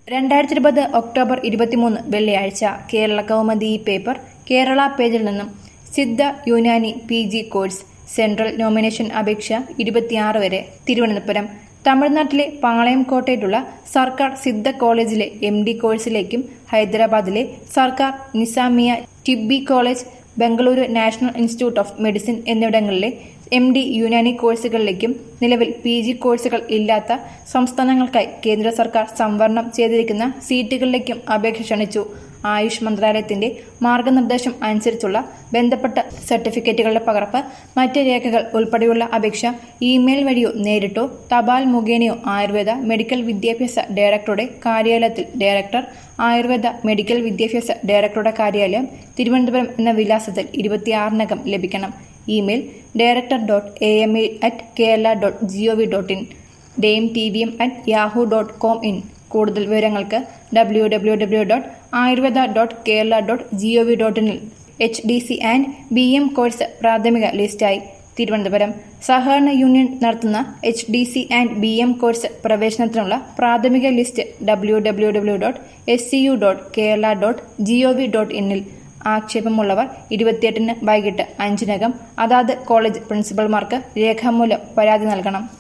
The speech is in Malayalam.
രണ്ടായിരത്തി ഇരുപത് ഒക്ടോബർ ഇരുപത്തിമൂന്ന് വെള്ളിയാഴ്ച കേരള കൗമുദി പേപ്പർ കേരള പേജിൽ നിന്നും Siddha Unani P G course central nomination അപേക്ഷ ഇരുപത്തിയാറ് വരെ തിരുവനന്തപുരം തമിഴ്നാട്ടിലെ പാളയം കോട്ടയിലുള്ള സർക്കാർ സിദ്ധ കോളേജിലെ എം ഡി കോഴ്സിലേക്കും ഹൈദരാബാദിലെ സർക്കാർ Nizamia Tibbi college Bengaluru national institute of medicine എന്നിവിടങ്ങളിലെ എം ഡി യുനാനി കോഴ്സുകളിലേക്കും നിലവിൽ പി ജി കോഴ്സുകൾ ഇല്ലാത്ത സംസ്ഥാനങ്ങൾക്കായി കേന്ദ്ര സർക്കാർ സംവരണം ചെയ്തിരിക്കുന്ന സീറ്റുകളിലേക്കും അപേക്ഷ ക്ഷണിച്ചു ആയുഷ് മന്ത്രാലയത്തിന്റെ മാർഗനിർദ്ദേശം അനുസരിച്ചുള്ള ബന്ധപ്പെട്ട സർട്ടിഫിക്കറ്റുകളുടെ പകർപ്പ് മറ്റ് രേഖകൾ ഉൾപ്പെടെയുള്ള അപേക്ഷ ഇമെയിൽ വഴിയോ നേരിട്ടോ തപാൽ മുഖേനയോ ആയുർവേദ മെഡിക്കൽ വിദ്യാഭ്യാസ ഡയറക്ടറുടെ കാര്യാലയത്തിൽ ഡയറക്ടർ ആയുർവേദ മെഡിക്കൽ വിദ്യാഭ്യാസ ഡയറക്ടറുടെ കാര്യാലയം തിരുവനന്തപുരം എന്ന വിലാസത്തിൽ ഇരുപത്തിയാറിനകം ലഭിക്കണം email director dot A M E at Kerala dot G O V dot in dame T V M at Yahoo dot com in കൂടുതൽ വിവരങ്ങൾക്ക് W W W dot Ayurveda dot Kerala dot G O V dot ഇനിൽ H D C and B M course പ്രാഥമിക ലിസ്റ്റായി തിരുവനന്തപുരം സഹകരണ യൂണിയൻ നടത്തുന്ന H D C and B M course പ്രവേശനത്തിനുള്ള പ്രാഥമിക list W W W dot S C U dot Kerala dot G O V dot ഇന്നിൽ ആക്ഷേപമുള്ളവർ ഇരുപത്തിയെട്ടിന് വൈകിട്ട് അഞ്ചിനകം അതാത് കോളേജ് പ്രിൻസിപ്പൽമാർക്ക് രേഖാമൂലം പരാതി നൽകണം